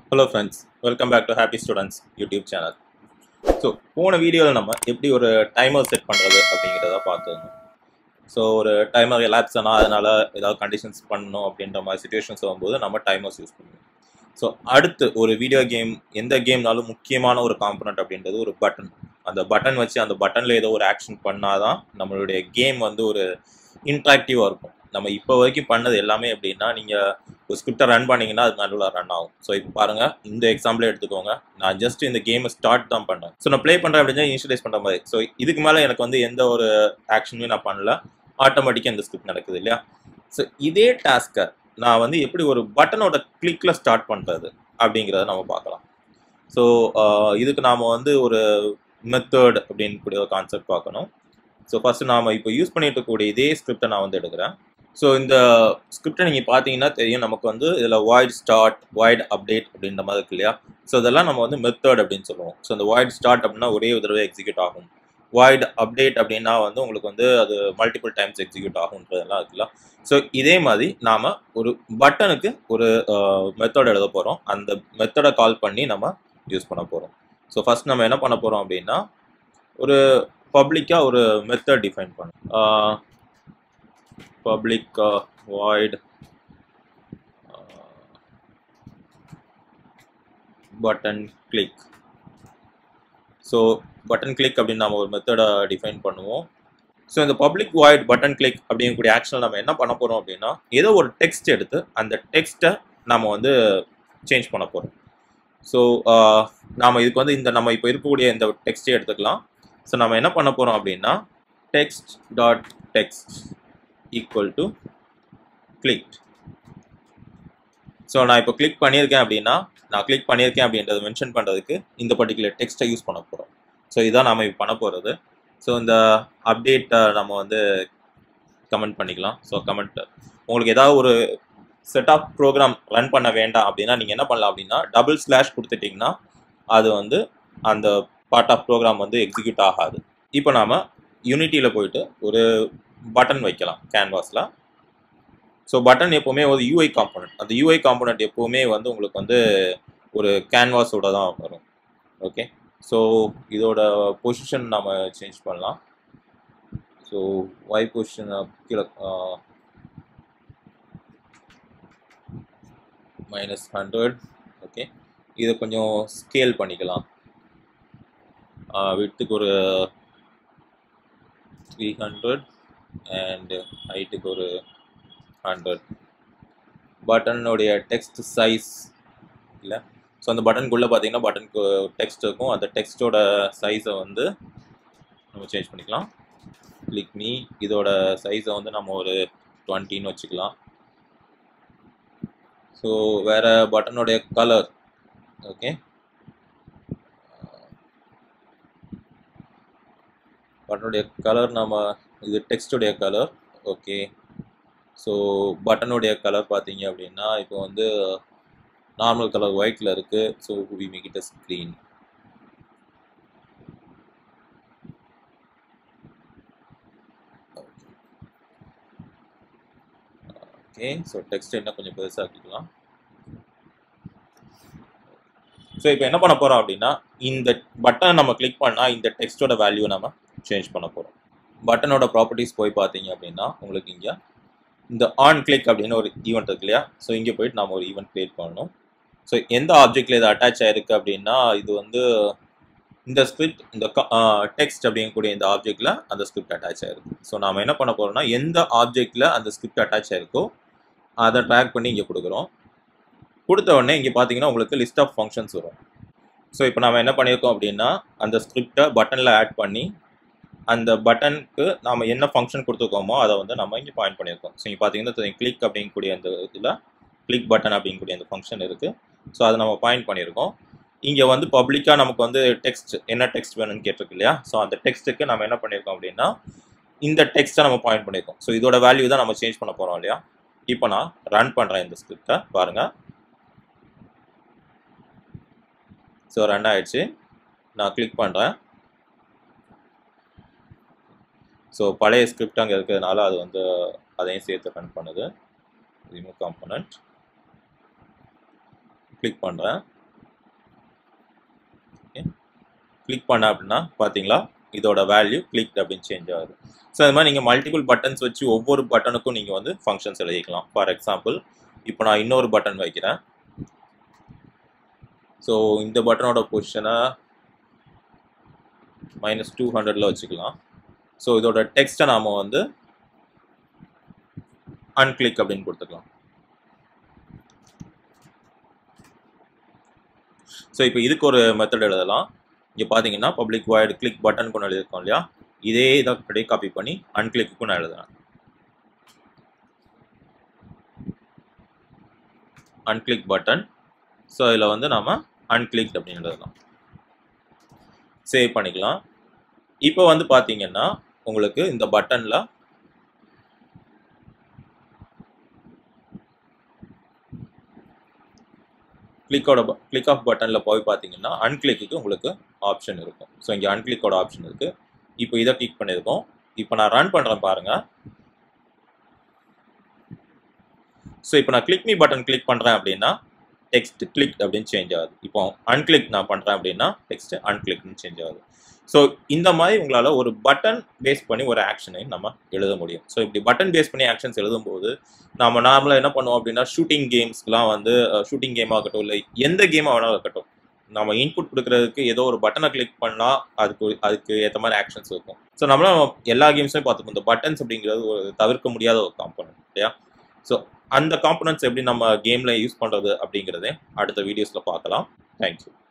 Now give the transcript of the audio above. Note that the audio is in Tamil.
hello friends welcome back to happy students YouTube channel so போன வீடியோவில் நம்ம எப்படி ஒரு டைமர் செட் பண்ணுறது அப்படிங்கிறத பார்த்துருந்தோம் ஸோ ஒரு டைமர் எலாப்ஸ் ஆனால் அதனால் ஏதாவது கண்டிஷன்ஸ் பண்ணணும் அப்படின்ற மாதிரி சுச்சுவேஷன்ஸ் வரும்போது நம்ம டைமர்ஸ் யூஸ் பண்ணுவோம் ஸோ அடுத்து ஒரு வீடியோ கேம் எந்த கேம்னாலும் முக்கியமான ஒரு காம்பனண்ட் அப்படின்றது ஒரு பட்டன் அந்த பட்டன் வச்சு அந்த பட்டனில் ஏதோ ஒரு ஆக்ஷன் பண்ணாதான் நம்மளுடைய கேம் வந்து ஒரு இன்ட்ராக்டிவாக இருக்கும் நம்ம இப்போ வரைக்கும் பண்ணது எல்லாமே எப்படின்னா நீங்கள் ஒரு ஸ்கிரிப்டை ரன் பண்ணீங்கன்னா அது நடுவில் ரன் ஆகும் ஸோ இப்போ பாருங்கள் இந்த எக்ஸாம்பிளே எடுத்துக்கோங்க நான் ஜஸ்ட் இந்த கேமை ஸ்டார்ட் தான் பண்ணேன் ஸோ நான் ப்ளே பண்ணுறேன் அப்படின்னா இனிஷியலைஸ் பண்ணுற மாதிரி ஸோ இதுக்கு மேலே எனக்கு வந்து எந்த ஒரு ஆக்ஷனுமே நான் பண்ணல ஆட்டோமேட்டிக்காக இந்த ஸ்கிரிப்ட் நடக்குது இல்லையா ஸோ இதே டாஸ்க்கை நான் வந்து எப்படி ஒரு பட்டனோட கிளிக்கில் ஸ்டார்ட் பண்ணுறது அப்படிங்கிறத நம்ம பார்க்கலாம் ஸோ இதுக்கு நாம் வந்து ஒரு மெத்தட் அப்படின்னு கூடிய ஒரு கான்செப்ட் பார்க்கணும் ஸோ ஃபஸ்ட்டு நாம் இப்போ யூஸ் பண்ணிட்டு இருக்கக்கூடிய இதே ஸ்கிரிப்டை நான் வந்து எடுக்கிறேன் ஸோ இந்த ஸ்கிரிப்டை நீங்கள் பார்த்தீங்கன்னா தெரியும் நமக்கு வந்து இதில் வாய்ட் ஸ்டார்ட் வாய்ட் அப்டேட் அப்படின்ற மாதிரி இருக்கு இல்லையா ஸோ இதெல்லாம் நம்ம வந்து மெத்தட் அப்படின்னு சொல்லுவோம் ஸோ இந்த வாய்ட் ஸ்டார்ட் அப்படின்னா ஒரே ஒரு தடவை எக்ஸிக்யூட் ஆகும் வாய்ட் அப்டேட் அப்படின்னா வந்து உங்களுக்கு வந்து அது மல்டிபிள் டைம்ஸ் எக்ஸிக்யூட் ஆகுன்றதெல்லாம் இருக்குல்ல ஸோ இதே மாதிரி நாம் ஒரு பட்டனுக்கு ஒரு மெத்தட் எழுத போகிறோம் அந்த மெத்தடை கால் பண்ணி நம்ம யூஸ் பண்ண போகிறோம் ஸோ ஃபஸ்ட் நம்ம என்ன பண்ண போகிறோம் அப்படின்னா ஒரு பப்ளிக்காக ஒரு மெத்தட் டிஃபைன் பண்ணோம் public void button click so button click அப்படின்னு நம்ம ஒரு மெத்தடை டிஃபைன் பண்ணுவோம் ஸோ இந்த பப்ளிக் வாய்ட் பட்டன் கிளிக் அப்படிங்கக்கூடிய ஆக்ஷனில் நம்ம என்ன பண்ண போகிறோம் அப்படின்னா ஏதோ ஒரு டெக்ஸ்ட் எடுத்து அந்த டெக்ஸ்ட்டை நம்ம வந்து சேஞ்ச் பண்ண போகிறோம் ஸோ நாம் இதுக்கு வந்து இந்த நம்ம இப்போ இருக்கக்கூடிய இந்த டெக்ஸ்ட்டே எடுத்துக்கலாம் ஸோ நம்ம என்ன பண்ண போகிறோம் அப்படின்னா text dot text equal to click so நான் இப்போ கிளிக் பண்ணியிருக்கேன் அப்படின்னா நான் கிளிக் பண்ணியிருக்கேன் அப்படின்றத மென்ஷன் பண்ணுறதுக்கு இந்த பர்டிகுலர் டெக்ஸ்ட்டை யூஸ் பண்ண போகிறோம் ஸோ இதான் நம்ம இப்போ பண்ண போகிறது ஸோ இந்த அப்டேட்டை நம்ம வந்து கமெண்ட் பண்ணிக்கலாம் ஸோ கமெண்ட் உங்களுக்கு ஏதாவது ஒரு செட் ஆஃப் ப்ரோக்ராம் ரன் பண்ண வேண்டாம் அப்படின்னா நீங்கள் என்ன பண்ணலாம் அப்படின்னா டபுள் ஸ்லாஷ் கொடுத்துட்டிங்கன்னா அது வந்து அந்த பார்ட் ஆஃப் ப்ரோக்ராம் வந்து எக்ஸிக்யூட் ஆகாது இப்போ நாம் யூனிட்டியில் போயிட்டு ஒரு பட்டன் வைக்கலாம் கேன்வாஸில் ஸோ பட்டன் எப்போவுமே ஒரு யூஐ காம்பனண்ட் அந்த யூஐ காம்பனண்ட் எப்போவுமே வந்து உங்களுக்கு வந்து ஒரு கேன்வாஸோட தான் வரும் ஓகே ஸோ இதோட பொசிஷன் நம்ம சேஞ்ச் பண்ணலாம் ஸோ ஒய் பொசிஷன் கீழே மைனஸ் ஹண்ட்ரட் ஓகே இதை கொஞ்சம் ஸ்கேல் பண்ணிக்கலாம் விட்டுக்கு ஒரு த்ரீ ஹண்ட்ரட் அண்டு ஹைட்டுக்கு ஒரு ஹண்ட்ரட் பட்டனுடைய டெக்ஸ்ட் சைஸ் இல்லை ஸோ அந்த பட்டனுக்குள்ளே பார்த்தீங்கன்னா பட்டனுக்கு டெக்ஸ்ட் இருக்கும் அந்த டெக்ஸ்ட்டோட சைஸை வந்து நம்ம சேஞ்ச் பண்ணிக்கலாம் கிளிக் மீ இதோட சைஸை வந்து நம்ம ஒரு டுவெண்ட்டின்னு வச்சுக்கலாம் ஸோ வேறு பட்டனுடைய கலர் ஓகே பட்டனுடைய கலர் நம்ம இது டெக்ஸ்டுடைய கலர் ஓகே ஸோ பட்டனுடைய கலர் பார்த்தீங்க அப்படின்னா இப்போ வந்து நார்மல் கலர் ஒயிட்டில் இருக்குது so we make it a screen okay so text என்ன கொஞ்சம் பெருசாக்கிக்கலாம் ஸோ இப்போ என்ன பண்ண போகிறோம் அப்படின்னா இந்த பட்டன் நம்ம கிளிக் பண்ணால் இந்த டெக்ஸ்டோட வேல்யூ நம்ம சேஞ்ச் பண்ண போகிறோம் பட்டனோட ப்ராப்பர்ட்டிஸ் போய் பார்த்தீங்க அப்படின்னா உங்களுக்கு இங்கே இந்த ஆன் கிளிக் அப்படின்னு ஒரு ஈவெண்ட் இருக்கு இல்லையா ஸோ இங்கே போயிட்டு நம்ம ஒரு ஈவெண்ட் க்ரியேட் பண்ணணும் ஸோ எந்த ஆப்ஜெக்டில் இது அட்டாச் ஆயிருக்கு அப்படின்னா இது வந்து இந்த ஸ்கிரிப்ட் இந்த டெக்ஸ்ட் அப்படிங்கக்கூடிய இந்த ஆப்ஜெக்டில் அந்த ஸ்கிரிப்ட் அட்டாச் ஆயிருக்கு ஸோ நாம் என்ன பண்ண போகிறோம்னா எந்த ஆப்ஜெக்டில் அந்த ஸ்கிரிப்ட் அட்டாச் ஆயிருக்கோ அதை ட்ராக் பண்ணி இங்கே கொடுக்குறோம் கொடுத்த உடனே இங்கே பார்த்தீங்கன்னா உங்களுக்கு லிஸ்ட் ஆஃப் ஃபங்க்ஷன்ஸ் வரும் ஸோ இப்போ நம்ம என்ன பண்ணியிருக்கோம் அப்படின்னா அந்த ஸ்கிரிப்டை பட்டனில் ஆட் பண்ணி அந்த பட்டனுக்கு நாம் என்ன ஃபங்க்ஷன் கொடுத்துருக்கோமோ அதை வந்து நம்ம இங்கே பாயிண்ட் பண்ணியிருக்கோம் ஸோ இங்கே பார்த்தீங்கன்னா கிளிக் அப்படிங்கக்கூடிய அந்த இதில் கிளிக் பட்டன் அப்படிங்கக்கூடிய அந்த ஃபங்க்ஷன் இருக்குது ஸோ அதை நம்ம பாயிண்ட் பண்ணியிருக்கோம் இங்கே வந்து பப்ளிக்காக நமக்கு வந்து டெக்ஸ்ட் என்ன டெக்ஸ்ட் வேணும்னு கேட்டிருக்கு இல்லையா ஸோ அந்த டெக்ஸ்ட்டுக்கு நம்ம என்ன பண்ணியிருக்கோம் அப்படின்னா இந்த டெக்ஸ்ட்டை நம்ம பாயிண்ட் பண்ணியிருக்கோம் ஸோ இதோட வேல்யூ தான் நம்ம சேஞ்ச் பண்ண போகிறோம் இல்லையா இப்போ நான் ரன் பண்ணுறேன் இந்த ஸ்கிரிப்டை பாருங்கள் ஸோ ரன் ஆயிடுச்சு நான் கிளிக் பண்ணுறேன் ஸோ பழைய ஸ்கிரிப்ட் அங்கே இருக்கிறதுனால அது வந்து அதையும் சேர்த்து ரன் பண்ணுது ரிமூவ் காம்பனண்ட் கிளிக் பண்ணுறேன் கிளிக் பண்ண அப்படின்னா பார்த்தீங்களா இதோட வேல்யூ கிளிக் அப்படின்னு சேஞ்ச் ஆகுது ஸோ அது மாதிரி நீங்கள் மல்டிபிள் பட்டன்ஸ் வச்சு ஒவ்வொரு பட்டனுக்கும் நீங்கள் வந்து ஃபங்க்ஷன்ஸ் எழுதிக்கலாம் ஃபார் எக்ஸாம்பிள் இப்போ நான் இன்னொரு பட்டன் வைக்கிறேன் ஸோ இந்த பட்டனோட பொசிஷனை மைனஸ் டூ ஹண்ட்ரடில் வச்சுக்கலாம் ஸோ இதோட டெக்ஸ்ட்டை நாம் வந்து அன்கிளிக் அப்படின்னு கொடுத்துக்கலாம் ஸோ இப்போ இதுக்கு ஒரு மெத்தட் எழுதலாம் இங்கே பார்த்தீங்கன்னா பப்ளிக் வாய்டு கிளிக் பட்டன் கொண்டு எழுதியிருக்கோம் இல்லையா இதே இதை அப்படியே காப்பி பண்ணி அன்கிளிக்கு நான் எழுதுறேன் அன்கிளிக் பட்டன் ஸோ இதில் வந்து நாம் அன்கிளிக் அப்படின்னு எழுதலாம் சேவ் பண்ணிக்கலாம் இப்போ வந்து பார்த்தீங்கன்னா உங்களுக்கு இந்த பட்டனில் கிளிக்கோட கிளிக் ஆஃப் பட்டனில் போய் பார்த்தீங்கன்னா அன்கிளிக்கு உங்களுக்கு ஆப்ஷன் இருக்கும் ஸோ இங்கே அன்கிளிக்கோட ஆப்ஷன் இருக்குது இப்போ இதை கிளிக் பண்ணியிருக்கோம் இப்போ நான் ரன் பண்ணுறேன் பாருங்கள் ஸோ இப்போ நான் கிளிக் மீ பட்டன் கிளிக் பண்ணுறேன் அப்படின்னா டெக்ஸ்ட் கிளிக் அப்படின்னு சேஞ்ச் ஆகுது இப்போ அன்கிளிக் நான் பண்ணுறேன் அப்படின்னா டெக்ஸ்ட் அன்கிளிக்னு சேஞ்ச் ஆகுது ஸோ இந்த மாதிரி உங்களால் ஒரு பட்டன் பேஸ் பண்ணி ஒரு ஆக்ஷனை நம்ம எழுத முடியும் ஸோ இப்படி பட்டன் பேஸ் பண்ணி ஆக்ஷன்ஸ் எழுதும்போது நம்ம நார்மலாக என்ன பண்ணுவோம் அப்படின்னா ஷூட்டிங் கேம்ஸ்க்குலாம் வந்து ஷூட்டிங் கேம் ஆகட்டும் இல்லை எந்த கேமாக வேணாலும் இருக்கட்டும் நம்ம இன்புட் கொடுக்கறதுக்கு ஏதோ ஒரு பட்டனை கிளிக் பண்ணால் அதுக்கு அதுக்கு ஏற்ற மாதிரி ஆக்ஷன்ஸ் இருக்கும் ஸோ நம்மளாம் எல்லா கேம்ஸுமே பார்த்துப்போம் இந்த பட்டன்ஸ் அப்படிங்கிறது ஒரு தவிர்க்க முடியாத ஒரு காம்பனன்ட் இல்லையா ஸோ அந்த காம்பனன்ட்ஸ் எப்படி நம்ம கேமில் யூஸ் பண்ணுறது அப்படிங்கிறதே அடுத்த வீடியோஸில் பார்க்கலாம் தேங்க்யூ